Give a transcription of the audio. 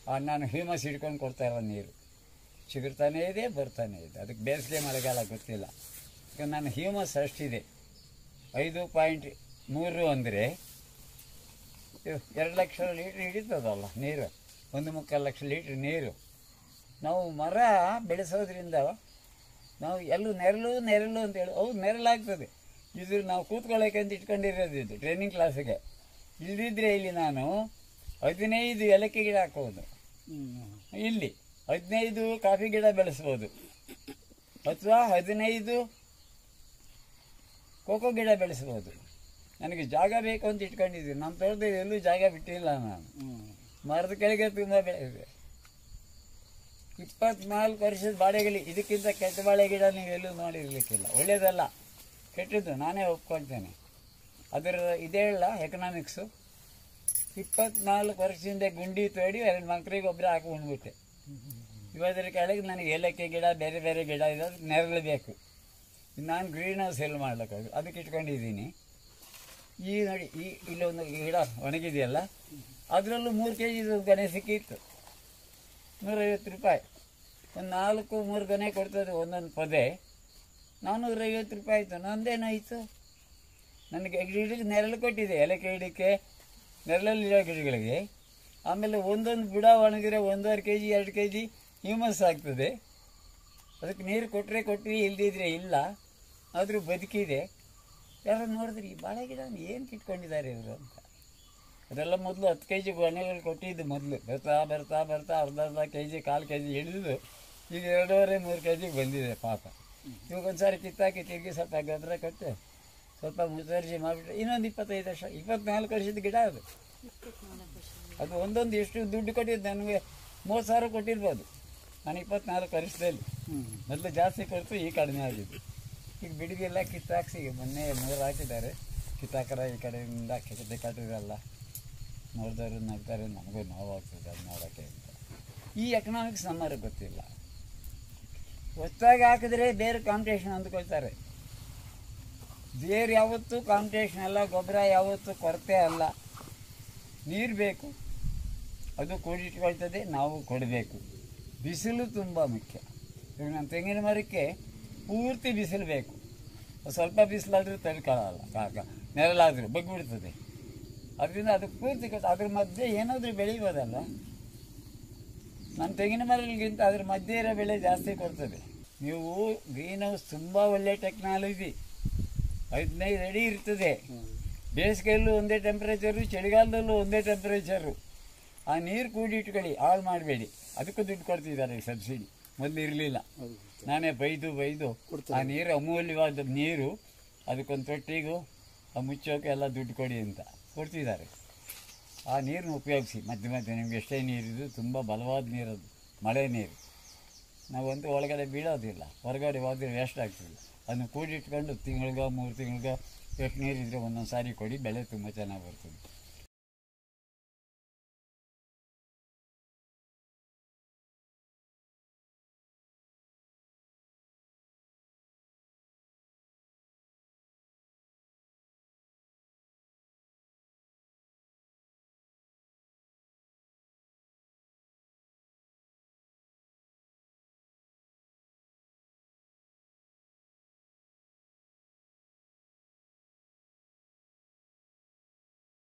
ಆ ನಾನು ಹ್ಯೂಮಸ್ ಹಿಡ್ಕೊಂಡು ಕೊಡ್ತಾ ಇರೋ ನೀರು ಚಿಗುರ್ತಾನೇ ಇದೆ ಬರ್ತಾನೆ ಇದೆ ಅದಕ್ಕೆ ಬೇಸಿಗೆ ಮಳೆಗಾಲ ಗೊತ್ತಿಲ್ಲ ಈಗ ನನ್ನ ಹ್ಯೂಮಸ್ ಅಷ್ಟಿದೆ ಐದು ಪಾಯಿಂಟ್ ಮೂರು ಅಂದರೆ ಎರಡು ಲಕ್ಷ ಲೀಟ್ರ್ ಹಿಡಿತದಲ್ಲ ನೀರು ಒಂದು ಮುಕ್ಕಾಲು ಲಕ್ಷ ಲೀಟ್ರ್ ನೀರು ನಾವು ಮರ ಬೆಳೆಸೋದ್ರಿಂದ ನಾವು ಎಲ್ಲೂ ನೆರಳು ನೆರಳು ಅಂತ ಹೇಳಿ ಹೌದು ನೆರಳಾಗ್ತದೆ ಇದು ನಾವು ಕೂತ್ಕೊಳ್ಳೋಕೆ ಅಂತ ಇಟ್ಕೊಂಡಿರೋದು ಇದು ಟ್ರೈನಿಂಗ್ ಕ್ಲಾಸಿಗೆ ಇಲ್ಲದಿದ್ದರೆ ಇಲ್ಲಿ ನಾನು ಹದಿನೈದು ಏಲಕ್ಕಿ ಗಿಡ ಹಾಕೋದು ಇಲ್ಲಿ ಹದಿನೈದು ಕಾಫಿ ಗಿಡ ಬೆಳೆಸ್ಬೋದು ಅಥವಾ ಹದಿನೈದು ಕೋಕೋ ಗಿಡ ಬೆಳೆಸ್ಬೋದು ನನಗೆ ಜಾಗ ಬೇಕು ಅಂತ ಇಟ್ಕೊಂಡಿದ್ದೀನಿ ನಮ್ಮ ತೋಟದಲ್ಲಿ ಎಲ್ಲೂ ಜಾಗ ಬಿಟ್ಟಿಲ್ಲ ನಾನು ಮರದ ಕೆಳಗೆ ತುಂಬ ಬೆಳೆದಿದೆ ಇಪ್ಪತ್ನಾಲ್ಕು ವರ್ಷದ ಬಾಳೆಗಿಳಿ ಇದಕ್ಕಿಂತ ಕೆಟ್ಟ ಬಾಳೆ ಗಿಡ ನೀವು ಎಲ್ಲೂ ನೋಡಿರ್ಲಿಕ್ಕಿಲ್ಲ ಒಳ್ಳೇದಲ್ಲ ಕೆಟ್ಟದ್ದು ನಾನೇ ಒಪ್ಕೊಳ್ತೇನೆ ಅದರ ಇದೇ ಹೇಳ ಎಕನಾಮಿಕ್ಸು ಇಪ್ಪತ್ನಾಲ್ಕು ವರ್ಷದಿಂದ ಗುಂಡಿ ತೋಡಿ ಎರಡು ಮಕ್ಕಳಿಗೆ ಒಬ್ಬರು ಹಾಕಿ ಉಣ್ಬಿಟ್ಟೆ ಇವತ್ತರ ಕೆಳಗೆ ನನಗೆ ಏಲಕ್ಕಿ ಗಿಡ ಬೇರೆ ಬೇರೆ ಗಿಡ ಇದೆ ಅದಕ್ಕೆ ನೆರಳು ಬೇಕು ನಾನು ಗ್ರೀನ್ ಹೌಸ್ ಎಲ್ಲಿ ಮಾಡ್ಲಿಕ್ಕೆ ಅದಕ್ಕೆ ಇಟ್ಕೊಂಡಿದ್ದೀನಿ ಈ ನೋಡಿ ಈ ಇಲ್ಲೊಂದು ಗಿಡ ಒಣಗಿದೆಯಲ್ಲ ಅದರಲ್ಲೂ ಮೂರು ಕೆ ಜಿದು ಗೊನೆ ಸಿಕ್ಕಿತ್ತು ನೂರೈವತ್ತು ರೂಪಾಯಿ ಒಂದು ನಾಲ್ಕು ಮೂರು ಗೊನೆ ಕೊಡ್ತದೆ ಒಂದೊಂದು ಪೊದೆ ನಾನ್ನೂರೈವತ್ತು ರೂಪಾಯಿ ಆಯಿತು ನಂದೇನಾಯಿತು ನನಗೆ ಗಿಡಕ್ಕೆ ನೆರಳು ಕೊಟ್ಟಿದೆ ಏಲಕ್ಕಿ ಗಿಡಕ್ಕೆ ನೆರಳಲ್ಲಿರೋ ಗಿಡಗಳಿಗೆ ಆಮೇಲೆ ಒಂದೊಂದು ಬುಡ ಒಣಗಿದ್ರೆ ಒಂದೂವರೆ ಕೆ ಜಿ ಎರಡು ಕೆ ಜಿ ಹ್ಯೂಮಸ್ ಆಗ್ತದೆ ಅದಕ್ಕೆ ನೀರು ಕೊಟ್ಟರೆ ಕೊಟ್ಟರೆ ಇಲ್ದಿದ್ರೆ ಇಲ್ಲ ಆದರೂ ಬದುಕಿದೆ ಯಾರು ನೋಡಿದ್ರೆ ಈ ಬಾಳೆ ಗಿಡ ಏನು ಕಿಟ್ಕೊಂಡಿದ್ದಾರೆ ಇವರು ಅಂತ ಅದೆಲ್ಲ ಮೊದಲು ಹತ್ತು ಕೆ ಜಿ ಗೊನೆಗಳು ಕೊಟ್ಟಿದ್ದು ಮೊದಲು ಬರ್ತಾ ಬರ್ತಾ ಬರ್ತಾ ಅರ್ಧ ಅರ್ಧ ಕೆ ಜಿ ಕಾಲು ಕೆ ಜಿ ಹಿಡಿದು ಈಗ ಎರಡೂವರೆ ಮೂರು ಕೆ ಜಿಗೆ ಬಂದಿದೆ ಪಾಪ ಇವಾಗ ಒಂದು ಸಾರಿ ಕಿತ್ತಾಕಿ ತಿರುಗಿ ಸ್ವಲ್ಪ ಗೊಬ್ಬರ ಕೊಟ್ಟು ಸ್ವಲ್ಪ ಮುತುವರ್ಜಿ ಮಾಡಿಬಿಟ್ರೆ ಇನ್ನೊಂದು ಇಪ್ಪತ್ತೈದು ವರ್ಷ ಇಪ್ಪತ್ನಾಲ್ಕು ವರ್ಷದ ಗಿಡ ಅದು ಅದು ಒಂದೊಂದು ಎಷ್ಟು ದುಡ್ಡು ಕೊಟ್ಟಿದ್ದು ನನಗೆ ಮೂವತ್ತು ಸಾವಿರ ಕೊಟ್ಟಿರ್ಬೋದು ನಾನು ಇಪ್ಪತ್ನಾಲ್ಕು ವರ್ಷದಲ್ಲಿ ಮೊದಲು ಜಾಸ್ತಿ ಕೊಡ್ತು ಈಗ ಕಡಿಮೆ ಆಗಿದ್ದು ಈಗ ಬಿಡಿಗೆಲ್ಲ ಕಿತ್ತಾಕ್ಸಿ ಈಗ ಮೊನ್ನೆ ಮೂರು ಹಾಕಿದ್ದಾರೆ ಕಿತ್ತಾಕರ ಈ ಕಡೆಯಿಂದ ಕಿತ್ತೆ ಕಟ್ಟಿರಲ್ಲ ನೋಡಿದವರು ನಗ್ತಾರೆ ನಮಗೂ ನೋವಾಗ್ತದೆ ಅದು ನೋಡೋಕ್ಕೆ ಅಂತ ಈ ಎಕನಾಮಿಕ್ಸ್ ನಮ್ಮವ್ರಿಗೆ ಗೊತ್ತಿಲ್ಲ ಹೊಸ್ದಾಗಿ ಹಾಕಿದ್ರೆ ಬೇರೆ ಕಾಂಪಿಟೇಷನ್ ಅಂದ್ಕೊಳ್ತಾರೆ ಬೇರೆ ಯಾವತ್ತೂ ಕಾಂಪಿಟೇಷನ್ ಅಲ್ಲ ಗೊಬ್ಬರ ಯಾವತ್ತೂ ಕೊರತೆ ಅಲ್ಲ ನೀರು ಬೇಕು ಅದು ಕೂಡಿಟ್ಕೊಳ್ತದೆ ನಾವು ಕೊಡಬೇಕು ಬಿಸಿಲು ತುಂಬ ಮುಖ್ಯ ಇವಾಗ ನಮ್ಮ ತೆಂಗಿನ ಮರಕ್ಕೆ ಪೂರ್ತಿ ಬಿಸಿಲು ಬೇಕು ಸ್ವಲ್ಪ ಬಿಸಿಲಾದರೂ ತಡ್ಕೊಳ್ಳಲ್ಲ ಕಾಕ ನೆರಳಾದರೂ ಬಗ್ಬಿಡ್ತದೆ ಅದರಿಂದ ಅದಕ್ಕೆ ಪೂರ್ತಿ ಕೊಟ್ಟು ಅದ್ರ ಮಧ್ಯೆ ಏನಾದರೂ ಬೆಳಿಬೋದಲ್ಲ ನನ್ನ ತೆಂಗಿನ ಮರಗಳಿಗಿಂತ ಅದ್ರ ಮಧ್ಯೆ ಇರೋ ಬೆಳೆ ಜಾಸ್ತಿ ಕೊಡ್ತದೆ ನೀವು ಗ್ರೀನ್ ಹೌಸ್ ತುಂಬ ಒಳ್ಳೆ ಟೆಕ್ನಾಲಜಿ ಹದಿನೈದು ಅಡಿ ಇರ್ತದೆ ಬೇಸಿಗೆಯಲ್ಲೂ ಒಂದೇ ಟೆಂಪ್ರೇಚರು ಚಳಿಗಾಲದಲ್ಲೂ ಒಂದೇ ಟೆಂಪ್ರೇಚರು ಆ ನೀರು ಕೂಡಿಟ್ಕೊಳ್ಳಿ ಹಾಳು ಮಾಡಬೇಡಿ ಅದಕ್ಕೂ ದುಡ್ಡು ಕೊಡ್ತಿದ್ದಾರೆ ಸಬ್ಸಿಡಿ ಮೊದಲು ಇರಲಿಲ್ಲ ನಾನೇ ಬೈದು ಬೈದು ಆ ನೀರು ಅಮೂಲ್ಯವಾದ ನೀರು ಅದಕ್ಕೊಂದು ತೊಟ್ಟಿಗೂ ಆ ಮುಚ್ಚೋಕೆ ಎಲ್ಲ ದುಡ್ಡು ಕೊಡಿ ಅಂತ ಕೊಡ್ತಿದ್ದಾರೆ ಆ ನೀರನ್ನ ಉಪಯೋಗಿಸಿ ಮಧ್ಯೆ ಮಧ್ಯೆ ನಿಮ್ಗೆ ಎಷ್ಟೇ ನೀರಿದ್ದು ತುಂಬ ಬಲವಾದ ನೀರದು ಮಳೆ ನೀರು ನಾವಂತೂ ಒಳಗಡೆ ಬೀಳೋದಿಲ್ಲ ಹೊರಗಡೆ ಹೋದ್ರೆ ವೇಸ್ಟ್ ಆಗ್ತಿಲ್ಲ ಅದನ್ನು ಕೂಡಿಟ್ಕೊಂಡು ತಿಂಗಳಿಗೋ ಮೂರು ತಿಂಗಳಿಗೋ ಎಷ್ಟು ನೀರಿದ್ರೆ ಒಂದೊಂದು ಸಾರಿ ಕೊಡಿ ಬೆಳೆ ತುಂಬ ಚೆನ್ನಾಗಿ ಬರ್ತದೆ